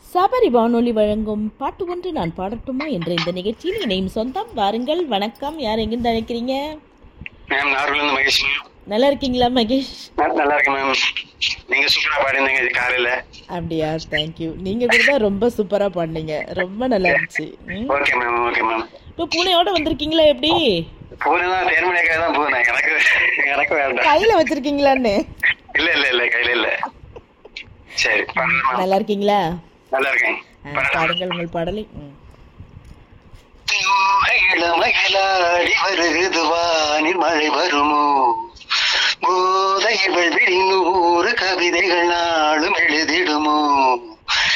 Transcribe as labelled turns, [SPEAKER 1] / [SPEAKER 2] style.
[SPEAKER 1] சபரி வானொலி வழங்கும் பாட்டு ஒன்று நான் பாடட்டுமா என்ற இந்த நிகழ்ச்சியில் இணையும் சொந்தம் வாருங்கள் வணக்கம் யார் எங்கிருந்து அழைக்கிறீங்க
[SPEAKER 2] மேம் நாகர்கோவிலிருந்து மகேஷ் மேம்
[SPEAKER 1] நல்லா இருக்கீங்களா மகேஷ்
[SPEAKER 2] ந- நல்லா இருக்கேன் மேம் நீங்க சூப்பரா பாடிருந்தீங்க இது காலையில
[SPEAKER 1] அப்படியா தேங்க்யூ நீங்க கூட தான் ரொம்ப சூப்பரா பாடினீங்க ரொம்ப நல்லா இருந்துச்சு ம்.
[SPEAKER 2] ஓகே மேம் ஓகே மேம்
[SPEAKER 1] இப்போ பூனையோட வந்திருக்கீங்களா எப்படி
[SPEAKER 2] பூனை தான் தேர்மணிக்காக தான் பூனை எனக்கு எனக்கு வேண்டாம்
[SPEAKER 1] கையில வச்சிருக்கீங்களான்னு
[SPEAKER 2] இல்ல இல்ல இல்ல கையில இல்ல சரி பாடுறேன் மேம்
[SPEAKER 1] நல்லா இருக்கீங்களா
[SPEAKER 2] நல்லா இருக்கேன்
[SPEAKER 1] ஆ,
[SPEAKER 2] பாடுறேன்.
[SPEAKER 1] பாடுங்கள் உங்கள் பாடலை ம்.
[SPEAKER 2] மகிழ மகிழாடி வருகுது வானில் மழை வருமோ போதைகள் விழி நூறு கவிதைகள் நாளும் எழுதிடுமோ